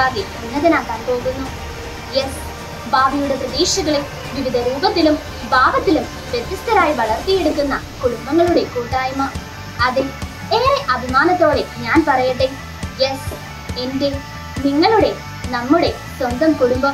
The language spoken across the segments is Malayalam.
മുൻപാകെ ഉന്നതനാക്കാൻ പോകുന്നു യെസ് ഭാവിയുടെ പ്രതീക്ഷകളെ വിവിധ രൂപത്തിലും ഭാവത്തിലും വ്യത്യസ്തരായി വളർത്തിയെടുക്കുന്ന കുടുംബങ്ങളുടെ കൂട്ടായ്മ അതെ ഏറെ അഭിമാനത്തോടെ ഞാൻ പറയട്ടെ യെസ് എന്റെ നിങ്ങളുടെ നമ്മുടെ സ്വന്തം കുടുംബം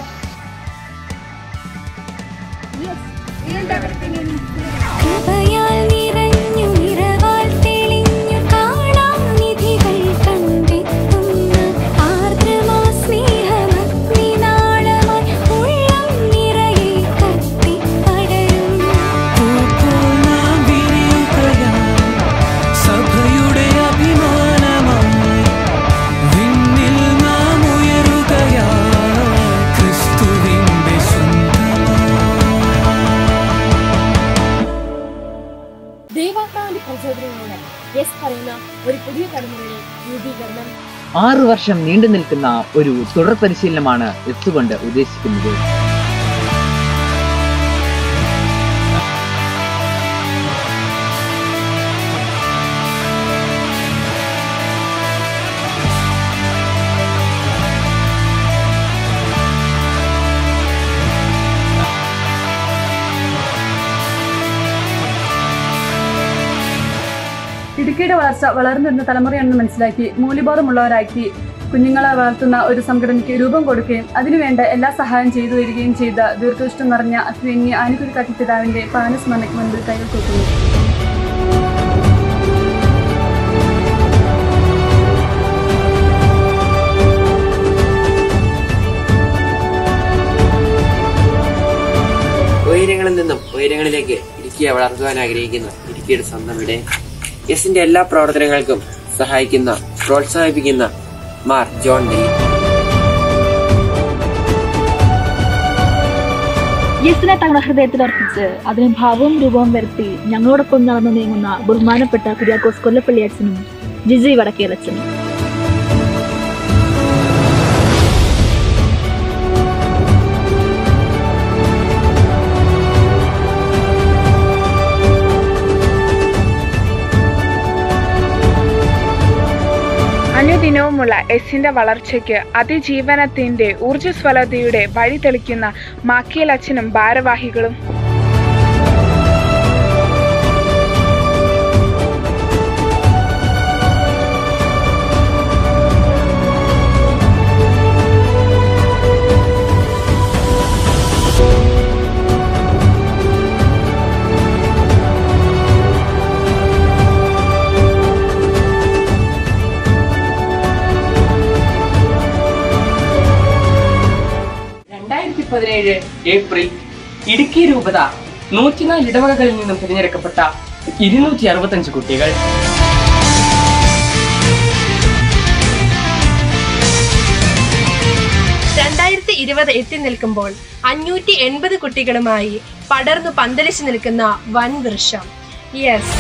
കൃപയാൽ നിറഞ്ഞു നിറവാൽ തെളിഞ്ഞു കാണാം നിധികൾ കണ്ടെത്തുന്ന ആർദ്രമാ സ്നേഹമഗ്നിനാളമായി ഉള്ളം നിറയെ കത്തിപ്പടരും പൂപ്പോൾ നാം വിരിയുകയായി സഭയുടെ അഭിമാനമായി വിണ്ണിൽ നാം ഉയരുകയായി ക്രിസ്തുവിന്റെ സ്വന്തമായി ദൈവാത്മാവിന്റെ പ്രചോദനങ്ങളോടെ യെസ് പറയുന്ന ഒരു പുതിയ തലമുറയുടെ രൂപീകരണം ആറു വർഷം നീണ്ടു നിൽക്കുന്ന ഒരു തുടർ പരിശീലനമാണ് എസ് കൊണ്ട് ഉദ്ദേശിക്കുന്നത് ഇടുക്കിയുടെ വളർച്ച വളർന്നു വരുന്ന തലമുറയാണെന്ന് മനസ്സിലാക്കി മൂല്യബോധമുള്ളവരാക്കി കുഞ്ഞുങ്ങളെ വളർത്തുന്ന ഒരു സംഘടനയ്ക്ക് രൂപം കൊടുക്കുകയും അതിനുവേണ്ട എല്ലാ സഹായം ചെയ്തു വരികയും ചെയ്ത ദീർഘിഷ്ടം നിറഞ്ഞ അശ്വിന്യ ആനുകൂലിക്കാട്ടി പിതാവിന്റെ പാനസ്മരണയ്ക്ക് മുൻപിൽ കൈകൾ കൂട്ടുന്നു ഉയരങ്ങളിൽ നിന്നും ഉയരങ്ങളിലേക്ക് ഇടുക്കിയെ വളർത്തുവാൻ ആഗ്രഹിക്കുന്ന ഇടുക്കിയുടെ സ്വന്തം ഇവിടെ യെസിന്റെ എല്ലാ പ്രവർത്തനങ്ങൾക്കും സഹായിക്കുന്ന പ്രോത്സാഹിപ്പിക്കുന്ന മാർ ജോൺ ഡെല്ലി യെസിനെ തങ്ങളുടെ ഹൃദയത്തിൽ അർപ്പിച്ച് അതിന് ഭാവവും രൂപവും വരുത്തി ഞങ്ങളോടൊപ്പം നടന്നു നീങ്ങുന്ന ബഹുമാനപ്പെട്ട കുര്യാക്കോസ് കൊല്ലപ്പള്ളി അച്ഛനും ജിജി വടക്കേലച്ഛനും അനുദിനവുമുള്ള എസിന്റെ വളർച്ചയ്ക്ക് അതിജീവനത്തിന്റെ ഊർജ്ജസ്വലതയുടെ വഴി തെളിക്കുന്ന മാക്കിയൽ അച്ഛനും ഭാരവാഹികളും രണ്ടായിരത്തി പതിനേഴ് ഏപ്രിൽ ഇടുക്കി രൂപത നൂറ്റിനാല് ഇടവകകളിൽ നിന്നും തിരഞ്ഞെടുക്കപ്പെട്ട ഇരുന്നൂറ്റി അറുപത്തഞ്ച് കുട്ടികൾ രണ്ടായിരത്തി ഇരുപത് എത്തി നിൽക്കുമ്പോൾ അഞ്ഞൂറ്റി എൺപത് കുട്ടികളുമായി പടർന്നു പന്തലിച്ചു നിൽക്കുന്ന വൻ വൃക്ഷം യെസ്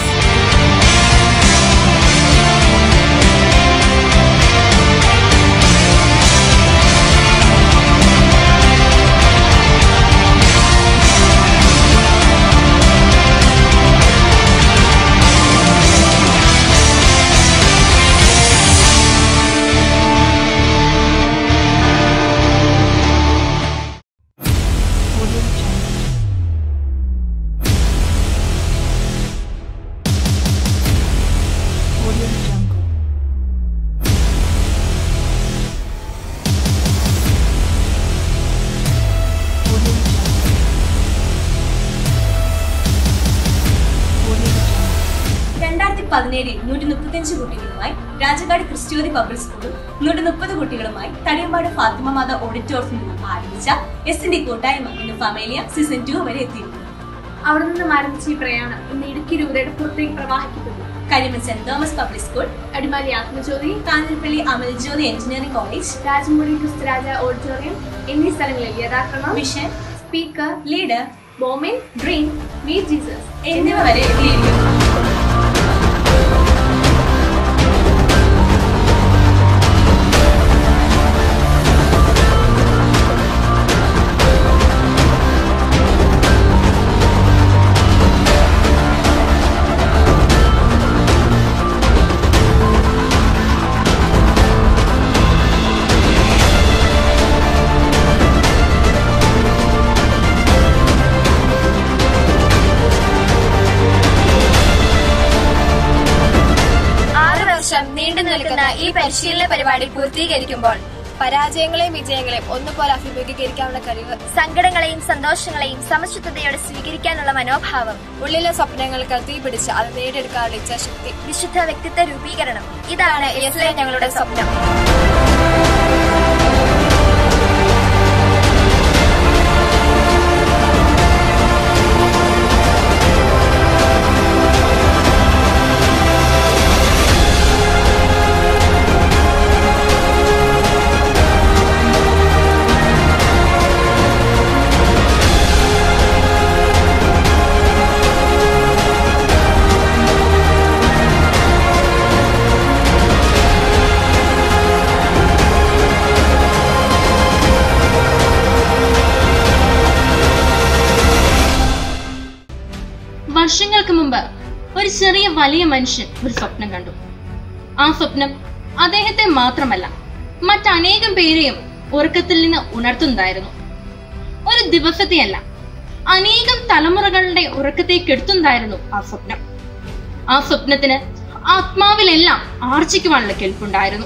രണ്ടായിരത്തി പതിനേഴിൽ നൂറ്റി മുപ്പത്തിയഞ്ച് കുട്ടികളുമായി രാജകാട് ക്രിസ്ത്യോതി പബ്ലിക് സ്കൂളും നൂറ്റി മുപ്പത് കുട്ടികളുമായി തടിയമ്പാട് ഫാത്തിമ മാത ഓഡിറ്റോറിയത്തിൽ നിന്നും ആരംഭിച്ച എസ് എൻ ഡി കൂട്ടായ്മ ഇന്ന് ഫമേലിയ സീസൺ ടു വരെ എത്തിയിരുന്നു അവിടെ നിന്നും ആരംഭിച്ച ഈ പ്രയാണം ഇന്ന് ഇടുക്കി രൂപതയുടെ പുറത്തേക്ക് പ്രവാഹിക്കപ്പെട്ടു കരിമ saint Thomas public school Adimali Athmajyothi Kanjirappally Amaljyothi engineering college Rajamudi Kristuraja auditorium എന്നീ സ്ഥലങ്ങളിൽ യഥാക്രമം മിഷൻ സ്പീക്കർ ലീഡർ ബോമിൻ ഡ്രീം മീറ്റ് ജീസസ് എന്നിവ വരെ എത്തിയിരിക്കുന്നു നിൽക്കുന്ന ഈ പരിശീലന പരിപാടി പൂർത്തീകരിക്കുമ്പോൾ പരാജയങ്ങളെയും വിജയങ്ങളെയും ഒന്നുപോലെ അഭിമുഖീകരിക്കാനുള്ള കഴിവ് സങ്കടങ്ങളെയും സന്തോഷങ്ങളെയും സമചിത്തതയോടെ സ്വീകരിക്കാനുള്ള മനോഭാവം ഉള്ളിലെ സ്വപ്നങ്ങൾക്ക് തീപിടിച്ച് അത് നേടിയെടുക്കാനുള്ള ഇച്ഛാശക്തി വിശുദ്ധ വ്യക്തിത്വ രൂപീകരണം ഇതാണ് എസ് ഞങ്ങളുടെ സ്വപ്നം വർഷങ്ങൾക്ക് മുമ്പ് ഒരു ചെറിയ വലിയ മനുഷ്യൻ ഒരു സ്വപ്നം കണ്ടു ആ സ്വപ്നം അദ്ദേഹത്തെ മാത്രമല്ല മറ്റനേകം പേരെയും ഉറക്കത്തിൽ നിന്ന് ഉണർത്തുന്നതായിരുന്നു ഒരു ദിവസത്തെയല്ല അനേകം തലമുറകളുടെ ഉറക്കത്തെ കെടുത്തുന്നതായിരുന്നു ആ സ്വപ്നം ആ സ്വപ്നത്തിന് ആത്മാവിലെല്ലാം ആർജിക്കുവാനുള്ള കെൽപ്പുണ്ടായിരുന്നു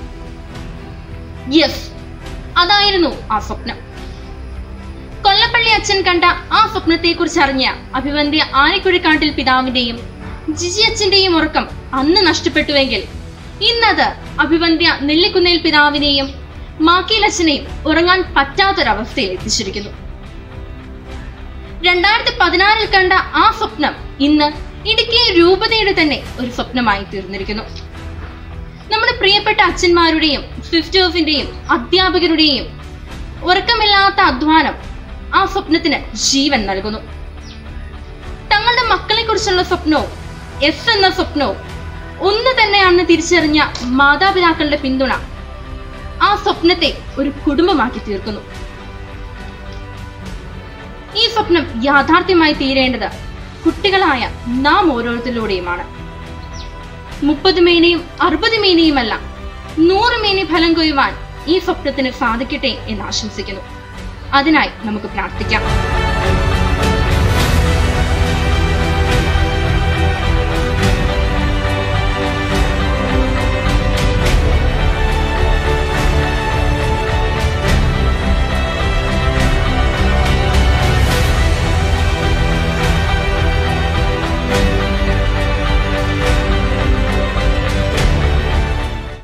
യെസ് അതായിരുന്നു ആ സ്വപ്നം കൊല്ലപ്പള്ളി അച്ഛൻ കണ്ട ആ സ്വപ്നത്തെക്കുറിച്ച് അറിഞ്ഞ അഭിവന്ധ്യ ആനക്കുഴിക്കാട്ടിൽ പിതാവിന്റെയും ജിജി അച്ഛന്റെയും ഉറക്കം അന്ന് നഷ്ടപ്പെട്ടുവെങ്കിൽ ഇന്നത് അഭിവന്ധ്യ നെല്ലിക്കുന്നേൽ പിതാവിനെയും മാക്കീൽ അച്ഛനെയും ഉറങ്ങാൻ പറ്റാത്തൊരവസ്ഥയിൽ എത്തിച്ചിരിക്കുന്നു രണ്ടായിരത്തി പതിനാറിൽ കണ്ട ആ സ്വപ്നം ഇന്ന് ഇടുക്കി രൂപതയുടെ തന്നെ ഒരു സ്വപ്നമായി തീർന്നിരിക്കുന്നു നമ്മുടെ പ്രിയപ്പെട്ട അച്ഛന്മാരുടെയും സിസ്റ്റേഴ്സിന്റെയും അധ്യാപകരുടെയും ഉറക്കമില്ലാത്ത അധ്വാനം ആ സ്വപ്നത്തിന് ജീവൻ നൽകുന്നു തങ്ങളുടെ മക്കളെ കുറിച്ചുള്ള സ്വപ്നവും എസ് എന്ന സ്വപ്നവും ഒന്ന് തന്നെയാണെന്ന് തിരിച്ചറിഞ്ഞ മാതാപിതാക്കളുടെ പിന്തുണ ആ സ്വപ്നത്തെ ഒരു കുടുംബമാക്കി തീർക്കുന്നു ഈ സ്വപ്നം യാഥാർത്ഥ്യമായി തീരേണ്ടത് കുട്ടികളായ നാം ഓരോരുത്തരിലൂടെയുമാണ് മുപ്പത് മേനയും അറുപത് മേനയുമല്ല നൂറ് മേനി ഫലം കൊയ്യുവാൻ ഈ സ്വപ്നത്തിന് സാധിക്കട്ടെ എന്ന് ആശംസിക്കുന്നു അതിനായി നമുക്ക് പ്രാർത്ഥിക്കാം